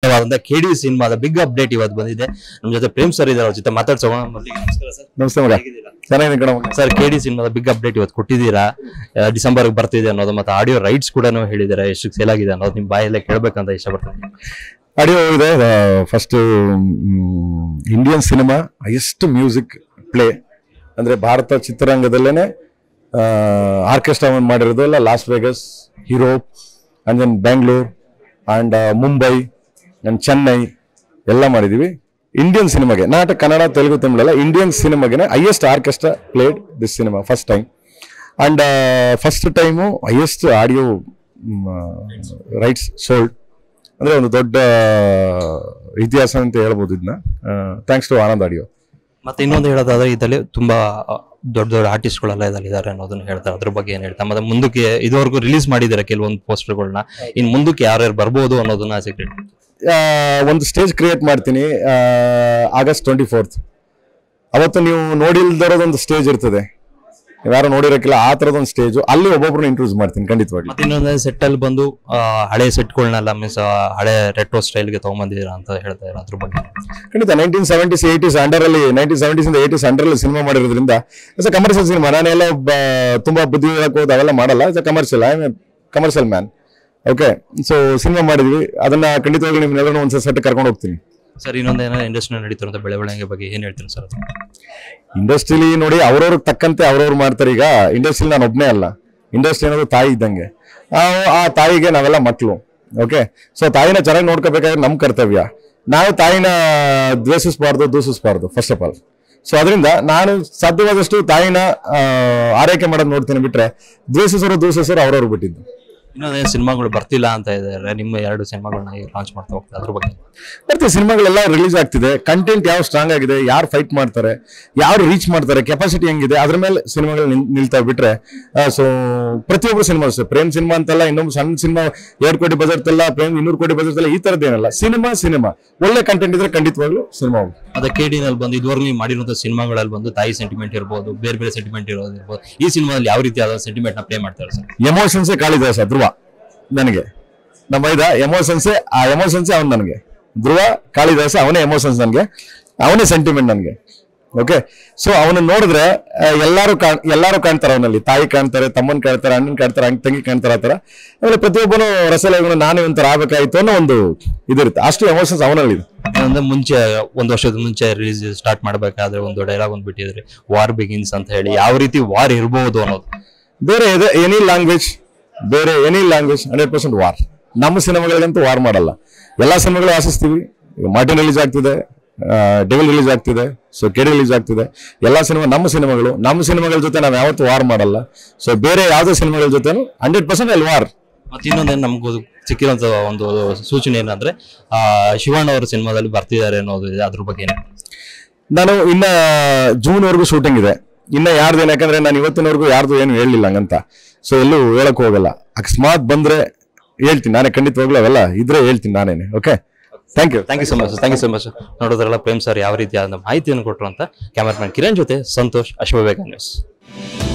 ಚಿತ್ರವಾದಂತ ಕೆಡಿ ಸಿನಿಮಾದ big update ಇವತ್ತು ಬಂದಿದೆ ನಮ್ಮ ಜೊತೆ ಪ್ರೇಮ್ ಸರ್ ಇದ್ದಾರೆ ಅವ್ರ ಜೊತೆ ಮಾತಾಡ್ಸೋಣ ಮೊದಲಿಗೆ ನಮಸ್ಕಾರ ಸರ್ ನಮಸ್ತೆ ಮಗ ಹೇಗಿದ್ದೀರಾ? ಚೆನ್ನಾಗಿದೆ ಕಣ ಮಗ ಸರ್ ಕೆಡಿ ಸಿನಿಮಾದ ಬಿಗ್ ಅಪ್ಡೇಟ್ ಇವತ್ತು ಕೊಟ್ಟಿದ್ದೀರಾ ಡಿಸೆಂಬರ್ ಬರ್ತಿದೆ ಅನ್ನೋದು ಮತ್ತೆ ಆಡಿಯೋ ರೈಟ್ಸ್ ಕೂಡ ಹೇಳಿದ್ದೀರಾ ಎಷ್ಟು ಸೇಲ್ ಆಗಿದೆ ಅನ್ನೋದು ನಿಮ್ ಬಾಯಲ್ಲೇ ಕೇಳ್ಬೇಕಂತ ಇಷ್ಟಪಡ್ತೀನಿ ಆಡಿಯೋ ಇದೆ first Indian cinema highest music play ಅಂದ್ರೆ ಭಾರತ ಚಿತ್ರರಂಗದಲ್ಲೇನೆ ಆರ್ಕೆಸ್ಟ್ರಾ ಮಾಡಿರೋದು ಎಲ್ಲ Las Vegas Europe and then Bangalore and Mumbai and Chennai ಎಲ್ಲ ಮಾಡಿದೀವಿ ಇಂಡಿಯನ್ ಸಿನಿಮಾಗೆ ನಾಟ ಕನ್ನಡ ತೆಲುಗು ತಮಿಳೆಲ್ಲ ಇಂಡಿಯನ್ ಸಿನಿಮಾಗೆ highest orchestra played this cinema first time and first time highest audio rights sold ಅಂದ್ರೆ ಒಂದು ದೊಡ್ಡ ಇತಿಹಾಸ ಅಂತ ಹೇಳ್ಬೋದು ಇದನ್ನ ಥ್ಯಾಂಕ್ಸ್ ಟು ಆನಂದ್ ಆಡಿಯೋ ಮತ್ತೆ ಇನ್ನೊಂದು ಹೇಳೋದಾದ್ರೆ ಇದರಲ್ಲಿ ತುಂಬಾ ಆ, ದೊಡ್ಡ ದೊಡ್ಡ ಆರ್ಟಿಸ್ಟ್ಗಳೆಲ್ಲ ಇದರಲ್ಲಿ ಇದ್ದಾರೆ ಅನ್ನೋದನ್ನ ಹೇಳ್ತಾರೆ ಅದ್ರ ಬಗ್ಗೆ ಏನ್ ಹೇಳ್ತಾರೆ ಮತ್ತೆ ಮುಂದಕ್ಕೆ ಇದುವರೆಗೂ ರಿಲೀಸ್ ಮಾಡಿದ್ದಾರೆ ಕೆಲವೊಂದು ಪೋಸ್ಟರ್ಗಳನ್ನ ಇನ್ ಮುಂದಕ್ಕೆ ಯಾರ್ಯಾರು ಬರ್ಬೋದು ಅನ್ನೋದನ್ನ ಸೀಕ್ರೆಟ್ ಒಂದು ಸ್ಟೇಜ್ ಕ್ರಿಯೇಟ್ ಮಾಡ್ತೀನಿ ಆಗಸ್ಟ್ ಟ್ವೆಂಟಿ ಫೋರ್ತ್ ಅವತ್ತು ನೀವು ನೋಡಿಲ್ದಿರೋದೊಂದು ಸ್ಟೇಜ್ ಇರ್ತದೆ ನೀವು ಯಾರು ನೋಡಿರಕ್ಕಿಲ್ಲ ಆ ಥರದೊಂದು ಸ್ಟೇಜು ಅಲ್ಲಿ ಒಬ್ಬೊಬ್ರನ್ನ ಇಂಟ್ರೂಸ್ ಮಾಡ್ತೀನಿ ಖಂಡಿತವಾಗ್ಲಿ ಮತ್ತೆ ಇನ್ನೊಂದು ಸೆಟ್ ಅಲ್ಲಿ ಬಂದು ಆ, ಹಳೆ ಸೆಟ್ಗಳನ್ನೆಲ್ಲ ಮೀನ್ಸ್ ಹಳೆ ರೆಟ್ರೋ ಸ್ಟೈಲ್ಗೆ ತಗೊಂಬಂದಿದ್ದೀರಾ ಅಂತ ಹೇಳ್ತಾ ಇದ್ದಾರೆ ಅದ್ರ ಬಗ್ಗೆ ಖಂಡಿತ ನೈನ್ಟೀನ್ ಸೆವೆಂಟೀಸ್ ಏಯ್ಟೀಸ್ ಅಂಡರಲ್ಲಿ ನೈನ್ಟೀನ್ ಸೆವೆಂಟೀಸ್ ಇಂದ ಏಯ್ಟೀಸ್ ಅಂಡರಲ್ಲಿ ಸಿನಿಮಾ ಮಾಡಿರೋದ್ರಿಂದ ಇಟ್ಸ್ ಕಮರ್ಷಿಯಲ್ ಸಿನಿಮಾ ನಾನೆಲ್ಲ ಬ- ತುಂಬಾ ಬುದ್ಧಿ ಹೇಳಕ್ ಹೋದ್ ಅವೆಲ್ಲ ಮಾಡಲ್ಲ it's commercial I am commercial man okay so cinema ಮಾಡಿದ್ವಿ ಅದನ್ನ ಖಂಡಿತವಾಗ್ಲೂ ನಿಮ್ನೆಲ್ಲರೂ ಒಂದ್ಸಲ ಸೆಟ್ ಕರ್ಕೊಂಡು ಹೋಗ್ತೀನಿ ಸರ್ ಇನ್ನೊಂದು ಏನೋ ಇಂಡಸ್ಟ್ರಿ ನಡೀತಿರೋ ಬೆಳವಣಿಗೆ ಬಗ್ಗೆ ಏನ್ ಹೇಳ್ತೀರಾ ಸರ್ ಇಂಡಸ್ಟ್ರಿಲಿ ನೋಡಿ ಅವ್ರವ್ರಿಗೆ ತಕ್ಕಂತೆ ಅವ್ರವ್ರು ಮಾಡ್ತಾರೆ ಈಗ ಇಂಡಸ್ಟ್ರಿಲಿ ನಾನು ಒಬ್ಬನೇ ಅಲ್ಲ ಇಂಡಸ್ಟ್ರಿ ಅನ್ನೋದು ತಾಯಿ ಇದ್ದಂಗೆ ಆ ಆ ತಾಯಿಗೆ ನಾವೆಲ್ಲ ಮಕ್ಕಳು ಓಕೆ ಸೊ ತಾಯಿನ ಚೆನ್ನಾಗಿ ನೋಡ್ಕೋಬೇಕಾದ್ರೆ ನಮ್ಮ ಕರ್ತವ್ಯ ನಾವು ತಾಯಿನ ದ್ವೇಷಿಸಬಾರ್ದು ದೂಷಿಸಬಾರ್ದು ಫಸ್ಟ್ ಆಫ್ ಆಲ್ ಸೊ ಅದರಿಂದ ನಾನು ಸಾಧ್ಯವಾದಷ್ಟು ತಾಯಿನ ಆ, ಆರೈಕೆ ಮಾಡೋದು ನೋಡ್ತೀನಿ ಬಿಟ್ರೆ ದ್ವೇಷಿಸೋರು ದೂಷಿಸೋರು ಅವ್ರವ್ರು ಬಿಟ್ಟಿದ್ದು ಇನ್ನೊಂದು ಸಿನಿಮಾಗಳು ಬರ್ತಿಲ್ಲ ಅಂತ ಇದ್ದಾರೆ ನಿಮ್ಮ ಎರಡು ಸಿನಿಮಾಗಳನ್ನ ಲಾಂಚ್ ಮಾಡ್ತಾ ಹೋಗ್ತಾರೆ ಅದ್ರ ಬಗ್ಗೆ ಮತ್ತೆ ಸಿನಿಮಾಗಳೆಲ್ಲ ರಿಲೀಸ್ ಆಗ್ತಿದೆ ಕಂಟೆಂಟ್ ಯಾವ ಸ್ಟ್ರಾಂಗ್ ಆಗಿದೆ ಯಾರು ಫೈಟ್ ಮಾಡ್ತಾರೆ ಯಾರು ರೀಚ್ ಮಾಡ್ತಾರೆ ಕೆಪಾಸಿಟಿ ಹೆಂಗಿದೆ ಅದ್ರ ಮೇಲೆ ಸಿನಿಮಾಗಳು ನಿಲ್- ನಿಲ್ತಾ ಬಿಟ್ರೆ ಸೊ ಪ್ರತಿಯೊಬ್ಬರು ಸಿನಿಮಾ ಅಷ್ಟೇ ಪ್ರೇಮ್ ಸಿನಿಮಾ ಅಂತಲ್ಲ ಇನ್ನೊಂದು ಸಣ್ಣ ಸಿನಿಮಾ ಎರಡು ಕೋಟಿ ಬಜೆಟ್ ಎಲ್ಲ ಪ್ರೇಮ್ ಇನ್ನೂರು ಕೋಟಿ ಬಜೆಟ್ ಎಲ್ಲ ಈ ತರದ್ದೇನಲ್ಲ ಸಿನಿಮಾ ಸಿನಿಮಾ ಒಳ್ಳೆ ಕಂಟೆಂಟ್ ಇದ್ರೆ ಖಂಡಿತವಾಗ್ಲೂ ಸಿನಿಮಾ ಅದೇ ಕೆಡಿನಲ್ಲಿ ಬಂದು ಇದುವರೆಗೂ ನೀವು ಮಾಡಿರುವಂತ ಸಿನಿಮಾಗಳಲ್ಲಿ ಬಂದು ತಾಯಿ ಸೆಂಟಿಮೆಂಟ್ ಇರ್ಬೋದು ಬೇರೆ ಬೇರೆ ಸೆಂಟಿಮೆಂಟ್ ಇರೋದು ಇರ್ಬೋದು ಈ ಸಿನಿಮಾದಲ್ಲಿ ಯಾವ ರೀತಿಯಾದ ಸೆಂಟಿಮೆಂಟ್ ನ ಪ್ಲೇ ಮಾಡ್ತಾರೆ ಸರ್ ಎಮೋಷನ್ಸೇ ಕಾಳಿದಾಸ ಧ್ರುವ ನನಗೆ ನಮ್ಮ ಇದ ಎಮೋಷನ್ಸೇ ಆ ಎಮೋಷನ್ಸೇ ಅವನು ನನಗೆ ಧ್ರುವ ಕಾಳಿದಾಸ ಅವನೇ ಎಮೋಷನ್ಸ್ ನನಗೆ ಅವನೇ ಸೆಂಟಿಮೆಂಟ್ ನನಗೆ ಓಕೆ ಸೊ ಅವನ ನೋಡಿದ್ರೆ ಆ, ಎಲ್ಲಾರು ಕಾಣ್ ಎಲ್ಲಾರು ಕಾಣ್ತಾರೆ ಅವನಲ್ಲಿ ತಾಯಿ ಕಾಣ್ತಾರೆ ತಮ್ಮನ್ ಕಾಣ್ತಾರೆ ಅಣ್ಣನ್ ಕಾಣ್ತಾರೆ ಅಣ್ಣ ತಂಗಿ ಕಾಣ್ತಾರೆ ಆ ಥರ ಆಮೇಲೆ ಪ್ರತಿಯೊಬ್ಬನು ರಸಲೇಖನ ನಾನೇ ಒಂಥರ ಆಗ್ಬೇಕಾಯ್ತು ಅನ್ನೋ ಒಂದು ಇದಿರುತ್ತೆ ಅಷ್ಟು ಎಮೋಷನ್ಸ್ ಅವನಲ್ಲಿ ಇದೆ ಅಂದ್ರೆ ಮುಂಚೆ ಒಂದ್ ವರ್ಷದ ಮುಂಚೆ ರಿಲೀಸ್ ಸ್ಟಾರ್ಟ್ ಮಾಡ್ಬೇಕಾದ್ರೆ ಒಂದು ಡೈಲಾಗ್ ಒಂದು ಬಿಟ್ಟಿದ್ರಿ ವಾರ್ ಬಿಗಿನ್ಸ್ ಅಂತ ಹೇಳಿ ಯಾವ ರೀತಿ ವಾರ್ ಇರಬಹುದು ಅನ್ನೋದು ಬೇರೆ ಇದೆ ಎನಿ ಲ್ಯಾಂಗ್ವೇಜ್ ಬೇರೆ any language hundred percent war ನಮ್ಮ ಸಿನಿಮಾಗಳಿಗಂತೂ ವಾರ್ ಮಾಡಲ್ಲ ಎಲ್ಲ ಸಿನಿಮಾಗಳು ಆಶಿಸ್ತೀವಿ ಈಗ ಮಾರ್ಟಿನ್ ರಿಲೀಸ್ ಆಗ್ತಿದೆ ಡೆವಿಲ್ ರಿಲೀಸ್ ಆಗ್ತಿದೆ ಸೊ ಕೆಡಿ ರಿಲೀಸ್ ಆಗ್ತಿದೆ ಎಲ್ಲ ಸಿನಿಮಾ ನಮ್ಮ ಸಿನಿಮಾಗಳು ನಮ್ಮ ಸಿನಿಮಾಗಳ ಜೊತೆ ನಾವು ಯಾವತ್ತೂ ವಾರ್ ಮಾಡಲ್ಲ ಸೊ ಬೇರೆ ಯಾವುದೇ ಸಿನಿಮಾಗಳ ಜೊತೆ ಹಂಡ್ರೆಡ್ ಪರ್ಸೆಂಟ್ ಅಲ್ಲಿ ವಾರ್ ಮತ್ತೆ ಇನ್ನೊಂದೇನು ನಮ್ಗೆ ಸಿಕ್ಕಿರೋಂತ ಒಂದು ಸೂಚನೆ ಏನಂದ್ರೆ ಆ ಶಿವಣ್ಣ ಅವರ ಸಿನಿಮಾದಲ್ಲಿ ಬರ್ತಿದ್ದಾರೆ ಅನ್ನೋದು ಇದೆ ಅದ್ರ ಬಗ್ಗೆ ಏನು ನಾನು ಇನ್ನ ಜೂನ್ ವರೆಗೂ ಶೂಟಿಂಗ್ ಇದೆ ಇನ್ನ ಯಾರ್ದೇನು ಯಾಕಂದ್ರೆ ನಾನು ಇವತ್ತಿನವರೆಗೂ ಯಾರ್ದು ಏನು ಹೇಳಲಿಲ್ಲ ಹಂಗಂತ ಸೊ ಎಲ್ಲೂ ಹೇಳಕ್ ಹೋಗಲ್ಲ ಅಕಸ್ಮಾತ್ ಬಂದ್ರೆ ಹೇಳ್ತೀನಿ ನಾನೇ ಖಂಡಿತವಾಗ್ಲೂ ಅವೆಲ್ಲ ಇದ್ರೆ ಹೇಳ್ತೀನಿ ನಾನೇನೆ okay thank you thank you so much thank you so much ನೋಡೋದ್ರಲ್ಲ ಪ್ರೇಮ್ ಸರ್ ಯಾವ ರೀತಿಯಾದ ಮಾಹಿತಿಯನ್ನು ಕೊಟ್ಟರು ಅಂತ ಕ್ಯಾಮರಾಮನ್ ಕಿರಣ್ ಜೊತೆ ಸಂತೋಷ್ ಅಶ್ವವೇಗ ನ್ಯೂಸ್